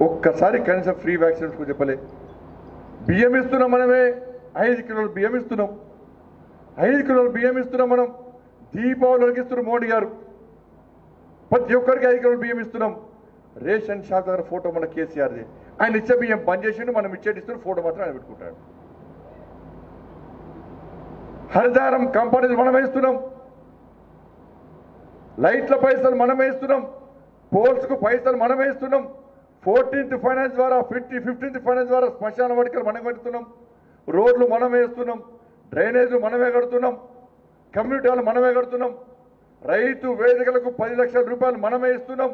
ఒక్కసారి కనీసం free vaccines కూడా చెప్పలే బియ్యం ఇస్తున్నాం మనమే ఐదు కిలోలు బియ్యం ఇస్తున్నాం ఐదు కిలోలు బియ్యం ఇస్తున్నాం మనం దీపావళికి ఇస్తున్నాం మోడీ గారు ప్రతి ఒక్కరికి ఐదు కిలోలు బియ్యం ఇస్తున్నాం రేషన్ షాప్ దగ్గర ఫోటో మన కేసీఆర్ది ఆయన ఇచ్చే బియ్యం బంద్ చేసిండు మనం ఇచ్చేటి ఇస్తున్నాం ఫోటో మాత్రం ఆయన పెట్టుకుంటాడు హరిదారం కంపెనీలు మనమే ఇస్తున్నాం లైట్ల పైసలు మనమే ఇస్తున్నాం పోల్స్కు పైసలు మనమే ఇస్తున్నాం ఫోర్టీన్త్ ఫైనాన్స్ ద్వారా ఫిఫ్టీ ఫిఫ్టీన్త్ ఫైనాన్స్ ద్వారా శ్మశాన వాటికలు మనం కడుతున్నాం రోడ్లు మనమే వేస్తున్నాం డ్రైనేజీలు మనమే కడుతున్నాం కమ్యూనిటీ హాల్ మనమే కడుతున్నాం రైతు వేదికలకు పది లక్షల రూపాయలు మనమే ఇస్తున్నాం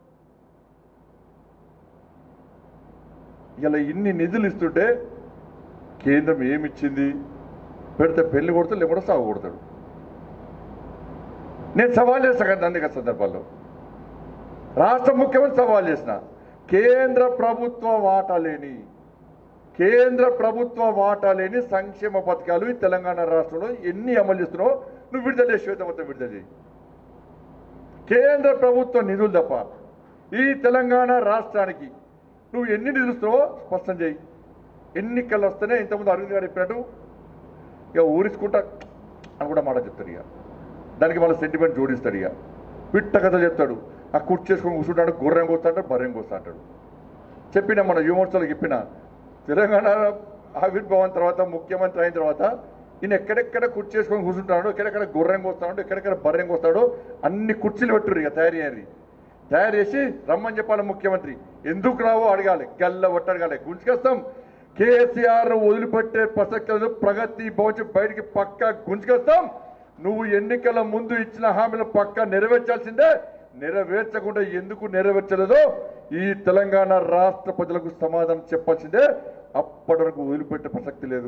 ఇలా ఇన్ని నిధులు ఇస్తుంటే కేంద్రం ఏమిచ్చింది పెడితే పెళ్లి కొడతాడు లేకపోతే సాగు కొడతాడు నేను సవాల్ చేస్తా కదా అనేక సందర్భాల్లో రాష్ట్ర ముఖ్యమంత్రి సవాల్ చేసిన కేంద్ర ప్రభుత్వ వాటా లేని కేంద్ర ప్రభుత్వ వాటా లేని సంక్షేమ పథకాలు ఈ తెలంగాణ రాష్ట్రంలో ఎన్ని అమలు చేస్తున్నావో నువ్వు విడుదల చేసి శ్వేత మొత్తం విడుదల చేయి కేంద్ర ప్రభుత్వ నిధులు తప్ప ఈ తెలంగాణ రాష్ట్రానికి నువ్వు ఎన్ని నిధులు ఇస్తున్నావో స్పష్టం చేయి ఎన్నికలు వస్తేనే ఇంతకుముందు అరవింద్ గారు చెప్పినట్టు ఇక ఊరించుకుంటా అని కూడా మాట చెప్తాడు ఇక దానికి వాళ్ళ సెంటిమెంట్ జోడిస్తాడు ఇక పిట్ట కథ చెప్తాడు ఆ కుర్చీ చేసుకొని కూర్చుంటాడు గుర్రం కోస్తా అంటాడు బర్రెం కోస్తా అంటాడు చెప్పిన మన విమర్శలు చెప్పిన తెలంగాణ ఆవిర్భావం తర్వాత ముఖ్యమంత్రి అయిన తర్వాత ఈయన ఎక్కడెక్కడ కుర్చీ చేసుకొని కూర్చుంటాడో ఎక్కడెక్కడ గుర్రం కోస్తాడో ఎక్కడెక్కడ బర్రెం కోస్తాడో అన్ని కుర్చీలు పెట్టుర్రు ఇక తయారు చేయాలి తయారు చేసి రమ్మని చెప్పాలి ముఖ్యమంత్రి ఎందుకు రావో అడగాలి గల్ల ఒట్ట అడగాలి గుంజుకొస్తాం కేసీఆర్ వదిలిపెట్టే ప్రసక్తి లేదు ప్రగతి భవన్ బయటికి పక్కా గుంజుకొస్తాం నువ్వు ఎన్నికల ముందు ఇచ్చిన హామీలు పక్కా నెరవేర్చాల్సిందే నెరవేర్చకుండా ఎందుకు నెరవేర్చలేదో ఈ తెలంగాణ రాష్ట్ర ప్రజలకు సమాధానం చెప్పాల్సిందే అప్పటి వరకు వదిలిపెట్టే ప్రసక్తి లేదు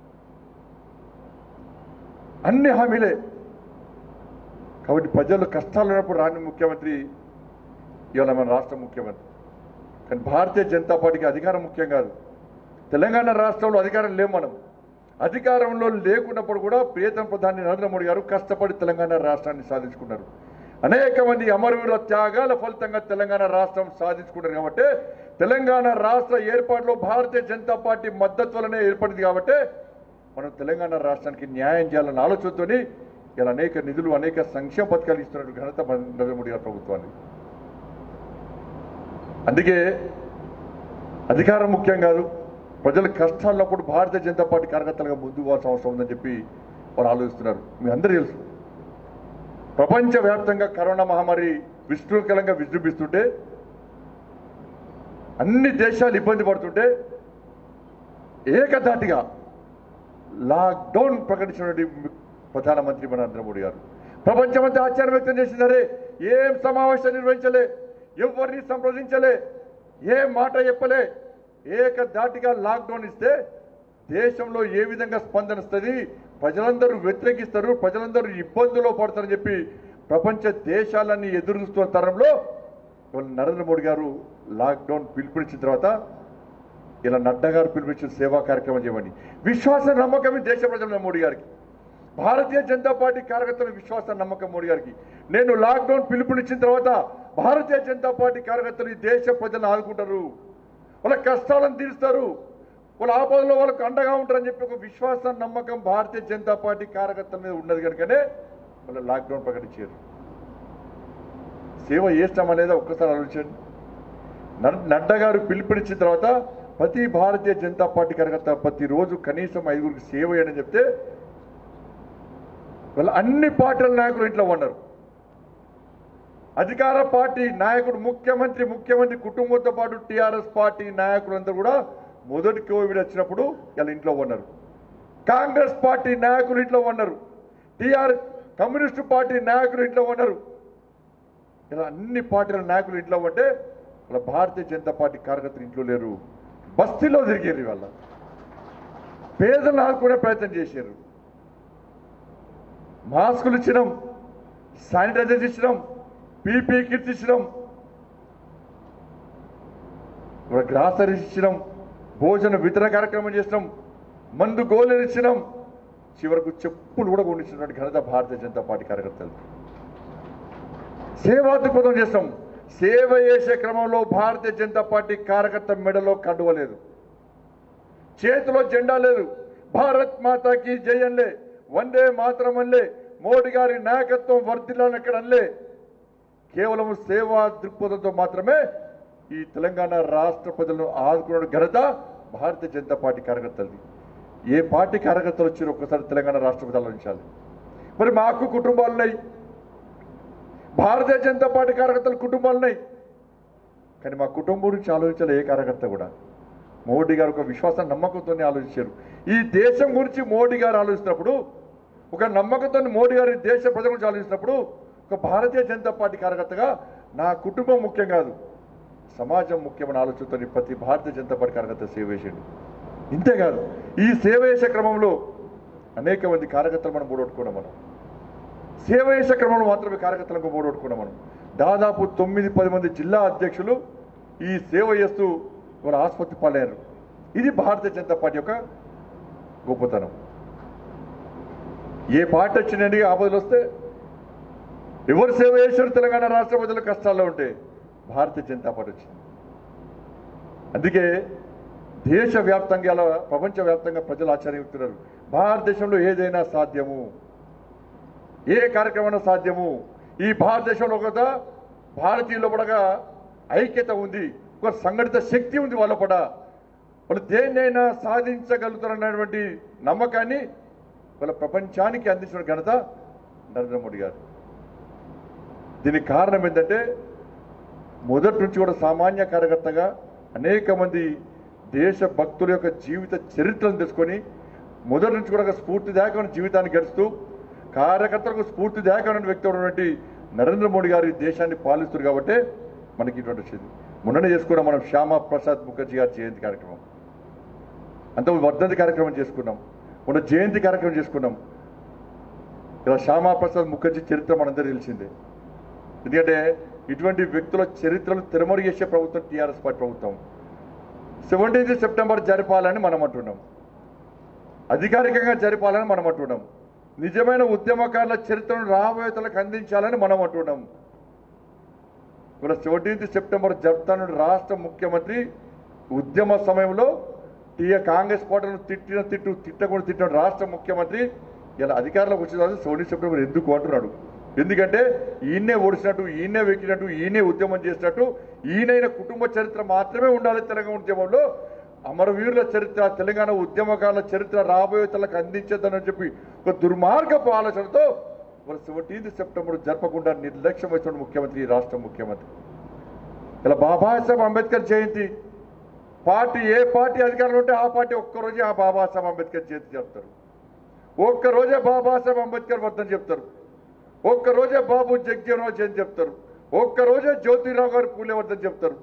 అన్ని హామీలే కాబట్టి ప్రజలు కష్టాలు ఉన్నప్పుడు రాని ముఖ్యమంత్రి ఇవాళ మన రాష్ట్ర ముఖ్యమంత్రి కానీ భారతీయ జనతా పార్టీకి అధికారం ముఖ్యం కాదు తెలంగాణ రాష్ట్రంలో అధికారం లేవు మనం అధికారంలో లేకున్నప్పుడు కూడా ప్రియతమ ప్రధాని నరేంద్ర మోడీ గారు కష్టపడి తెలంగాణ రాష్ట్రాన్ని సాధించుకున్నారు అనేక మంది అమరవీరుల త్యాగాల ఫలితంగా తెలంగాణ రాష్ట్రం సాధించుకున్నారు కాబట్టి తెలంగాణ రాష్ట్ర ఏర్పాటులో భారతీయ జనతా పార్టీ మద్దతు వల్లనే ఏర్పడింది కాబట్టి మనం తెలంగాణ రాష్ట్రానికి న్యాయం చేయాలన్న ఆలోచనతోని ఇలా అనేక నిధులు అనేక సంక్షేమ పథకాలు ఇస్తున్నట్టు ఘనత మన నరేంద్ర మోడీ గారి ప్రభుత్వాన్ని అందుకే అధికారం ముఖ్యం కాదు ప్రజల కష్టాలున్నప్పుడు భారతీయ జనతా పార్టీ కార్యకర్తలుగా ముందుకు పోవాల్సిన అవసరం ఉందని చెప్పి వారు ఆలోచిస్తున్నారు మీ అందరూ తెలుసు ప్రపంచవ్యాప్తంగా కరోనా మహమ్మారి విస్తృతంగా విజృంభిస్తుంటే అన్ని దేశాలు ఇబ్బంది పడుతుంటే ఏకధాటిగా లాక్డౌన్ ప్రకటించినటువంటి ప్రధానమంత్రి మన నరేంద్ర మోడీ గారు ప్రపంచమంతా ఆశ్చర్యం వ్యక్తం చేసిందరే ఏం సమావేశం నిర్వహించలే ఎవరిని సంప్రదించలే ఏ మాట చెప్పలే ఏకధాటిగా లాక్డౌన్ ఇస్తే దేశంలో ఏ విధంగా స్పందన వస్తుంది ప్రజలందరూ వ్యతిరేకిస్తారు ప్రజలందరూ ఇబ్బందుల్లో పడతారని చెప్పి ప్రపంచ దేశాలన్నీ ఎదురు చూస్తున్న తరంలో ఇవాళ నరేంద్ర మోడీ గారు లాక్డౌన్ పిలుపునిచ్చిన తర్వాత ఇలా నడ్డా గారు పిలిపించిన సేవా కార్యక్రమం చేయమని విశ్వాస నమ్మకం ఈ దేశ ప్రజల మోడీ గారికి భారతీయ జనతా పార్టీ కార్యకర్తల విశ్వాస నమ్మకం మోడీ గారికి నేను లాక్డౌన్ పిలుపునిచ్చిన తర్వాత భారతీయ జనతా పార్టీ కార్యకర్తలు ఈ దేశ ప్రజలను ఆదుకుంటారు వాళ్ళ కష్టాలను తీరుస్తారు వాళ్ళ ఆపదలో వాళ్ళకు అండగా ఉంటారని చెప్పి ఒక విశ్వాస నమ్మకం భారతీయ జనతా పార్టీ కార్యకర్తల మీద ఉన్నది కనుకనే వాళ్ళు లాక్డౌన్ ప్రకటించారు సేవ చేస్తాం అనేది ఒక్కసారి ఆలోచించండి నడ్- నడ్డా గారు పిలుపునిచ్చిన తర్వాత ప్రతి భారతీయ జనతా పార్టీ కార్యకర్త ప్రతిరోజు కనీసం ఐదుగురికి సేవ చేయని చెప్తే వాళ్ళ అన్ని పార్టీల నాయకులు ఇంట్లో ఉన్నారు అధికార పార్టీ నాయకుడు ముఖ్యమంత్రి ముఖ్యమంత్రి కుటుంబంతో పాటు టీఆర్ఎస్ పార్టీ నాయకులందరూ కూడా మొదటి కోవిడ్ వచ్చినప్పుడు ఇలా ఇంట్లో ఉన్నారు కాంగ్రెస్ పార్టీ నాయకులు ఇంట్లో ఉన్నారు టీఆర్ కమ్యూనిస్టు పార్టీ నాయకులు ఇంట్లో ఉన్నారు ఇలా అన్ని పార్టీల నాయకులు ఇంట్లో ఉంటే ఇలా భారతీయ జనతా పార్టీ కార్యకర్తలు ఇంట్లో లేరు బస్తీలో తిరిగారు ఇవాళ పేదలను ఆదుకునే ప్రయత్నం చేశారు మాస్కులు ఇచ్చినాం శానిటైజర్స్ ఇచ్చినాం పీపీ కిట్స్ ఇచ్చినాం ఇప్పుడు గ్రాసరీస్ ఇచ్చినాం భోజన వితరణ కార్యక్రమం చేసినాం మందు గోళీలు ఇచ్చినాం చివరకు చెప్పులు కూడా కొనిచ్చినటువంటి ఘనత భారతీయ జనతా పార్టీ కార్యకర్తలు సేవా దృక్పథం చేస్తాం సేవ చేసే క్రమంలో భారతీయ జనతా పార్టీ కార్యకర్త మెడలో కండువలేదు చేతిలో జెండా లేదు భారత్ మాతాకి జయన్లే వందే మాత్రం అన్లే మోడీ గారి నాయకత్వం వర్ధిల్లని ఎక్కడ అనలే కేవలం సేవా దృక్పథంతో మాత్రమే ఈ తెలంగాణ రాష్ట్ర ప్రజలను ఆదుకున్న ఘనత భారతీయ జనతా పార్టీ కార్యకర్తలది ఏ పార్టీ కార్యకర్తలు వచ్చారో ఒక్కసారి తెలంగాణ రాష్ట్ర ప్రజలు ఆలోచించాలి మరి మాకు కుటుంబాలు ఉన్నాయి భారతీయ జనతా పార్టీ కార్యకర్తల కుటుంబాలు ఉన్నాయి కానీ మా కుటుంబం గురించి ఆలోచించాలి ఏ కార్యకర్త కూడా మోడీ గారు ఒక విశ్వాసం నమ్మకంతోనే ఆలోచించారు ఈ దేశం గురించి మోడీ గారు ఆలోచిస్తున్నప్పుడు ఒక నమ్మకంతో మోడీ గారి దేశ ప్రజల గురించి ఆలోచిస్తున్నప్పుడు ఒక భారతీయ జనతా పార్టీ కార్యకర్తగా నా కుటుంబం ముఖ్యం కాదు సమాజం ముఖ్యమైన ఆలోచనతో ప్రతి భారతీయ జనతా పార్టీ కార్యకర్త సేవ చేసిండు ఇంతేకాదు ఈ సేవ చేసే క్రమంలో అనేక మంది కార్యకర్తలు మనం మూడొట్టుకున్నాం మనం సేవ చేసే క్రమంలో మాత్రమే కార్యకర్తలకు మూడొట్టుకున్నాం మనం దాదాపు తొమ్మిది పది మంది జిల్లా అధ్యక్షులు ఈ సేవ చేస్తూ వారు ఆసుపత్రి పాలయ్యారు ఇది భారతీయ జనతా పార్టీ యొక్క గొప్పతనం ఏ పార్టీ వచ్చినండి ఆపదలు వస్తే ఎవరు సేవ చేశారు తెలంగాణ రాష్ట్ర ప్రజలు కష్టాల్లో ఉంటే భారతీయ జనతా పార్టీ వచ్చింది అందుకే దేశవ్యాప్తంగా ఇలా ప్రపంచవ్యాప్తంగా ప్రజలు ఆశ్చర్యపోతున్నారు భారతదేశంలో ఏదైనా సాధ్యము ఏ కార్యక్రమం సాధ్యము ఈ భారతదేశంలో ఒక భారతీయుల పడగా ఐక్యత ఉంది ఒక సంఘటిత శక్తి ఉంది వాళ్ళ పడ వాళ్ళు దేన్నైనా సాధించగలుగుతారన్నటువంటి నమ్మకాన్ని వాళ్ళ ప్రపంచానికి అందించిన ఘనత నరేంద్ర మోడీ గారు దీనికి కారణం ఏంటంటే మొదటి నుంచి కూడా సామాన్య కార్యకర్తగా అనేక మంది దేశ భక్తుల యొక్క జీవిత చరిత్రను తెలుసుకొని మొదటి నుంచి కూడా ఒక స్ఫూర్తిదాయకమైన జీవితాన్ని గడుస్తూ కార్యకర్తలకు స్ఫూర్తిదాయకమైన వ్యక్తి ఉన్నటువంటి నరేంద్ర మోడీ గారు ఈ దేశాన్ని పాలిస్తారు కాబట్టి మనకి ఇటువంటి వచ్చింది మొన్ననే చేసుకున్నాం మనం శ్యామా ప్రసాద్ ముఖర్జీ గారి జయంతి కార్యక్రమం అంత వర్ధంతి కార్యక్రమం చేసుకున్నాం మొన్న జయంతి కార్యక్రమం చేసుకున్నాం ఇలా శ్యామా ప్రసాద్ ముఖర్జీ చరిత్ర మనందరూ తెలిసిందే ఎందుకంటే ఇటువంటి వ్యక్తుల చరిత్రను తిరమరు చేసే ప్రభుత్వం టీఆర్ఎస్ పార్టీ ప్రభుత్వం సెవెంటీన్త్ సెప్టెంబర్ జరపాలని మనం అంటున్నాం అధికారికంగా జరపాలని మనం అంటున్నాం నిజమైన ఉద్యమకారుల చరిత్రను రాబోయే తలకు అందించాలని మనం అంటున్నాం ఇలా సెవెంటీన్త్ సెప్టెంబర్ జరుపుతాను రాష్ట్ర ముఖ్యమంత్రి ఉద్యమ సమయంలో టీఏ కాంగ్రెస్ పార్టీలను తిట్టిన తిట్టు తిట్టకుండా తిట్టిన రాష్ట్ర ముఖ్యమంత్రి ఇలా అధికారంలోకి వచ్చిన తర్వాత సెవెంటీన్ సెప్టెంబర్ ఎందుకు అంటున్నాడు ఎందుకంటే ఈయనే ఓడిసినట్టు ఈయనే వెక్కినట్టు ఈయనే ఉద్యమం చేసినట్టు ఈయనైన కుటుంబ చరిత్ర మాత్రమే ఉండాలి తెలంగాణ ఉద్యమంలో అమరవీరుల చరిత్ర తెలంగాణ ఉద్యమకారుల చరిత్ర రాబోయే తలకు అందించద్దని చెప్పి ఒక దుర్మార్గపు ఆలోచనతో మరి సెవెంటీన్త్ సెప్టెంబర్ జరపకుండా నిర్లక్ష్యం వహిస్తున్న ముఖ్యమంత్రి ఈ రాష్ట్ర ముఖ్యమంత్రి ఇలా బాబాసాహెబ్ అంబేద్కర్ జయంతి పార్టీ ఏ పార్టీ అధికారంలో ఉంటే ఆ పార్టీ ఒక్కరోజే ఆ బాబాసాహెబ్ అంబేద్కర్ జయంతి చెప్తారు ఒక్కరోజే బాబాసాహెబ్ అంబేద్కర్ వర్ధన్ చెప్తారు ఒక్కరోజే బాబు జగ్జీవన్ జయంతి చెప్తారు ఒక్కరోజే జ్యోతిరావు గారు పూలే వర్ధన్ చెప్తారు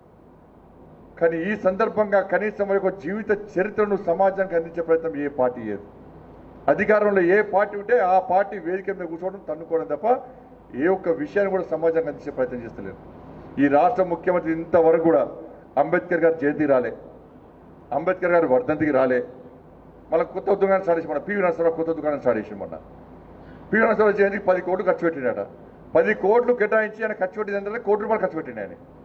కానీ ఈ సందర్భంగా కనీసం వారి యొక్క జీవిత చరిత్రను సమాజానికి అందించే ప్రయత్నం ఏ పార్టీ లేదు అధికారంలో ఏ పార్టీ ఉంటే ఆ పార్టీ వేదిక మీద కూర్చోవడం తన్నుకోవడం తప్ప ఏ ఒక్క విషయాన్ని కూడా సమాజానికి అందించే ప్రయత్నం చేస్తలేరు ఈ రాష్ట్ర ముఖ్యమంత్రి ఇంతవరకు కూడా అంబేద్కర్ గారి జయంతికి రాలే అంబేద్కర్ గారి వర్ధంతికి రాలే మళ్ళీ కొత్త దుకాణం స్టార్ట్ చేసి మన పివి నరసరావు కొత్త దుకాణం స్టార్ట్ చేసి మొన్న పివి నరసరావు జయంతికి పది కోట్లు ఖర్చు పెట్టినాడ పది కోట్లు కేటాయించి ఆయన ఖర్చు పెట్టిందంటే కోటి రూపాయలు ఖర్చు పెట్టిండు ఆయన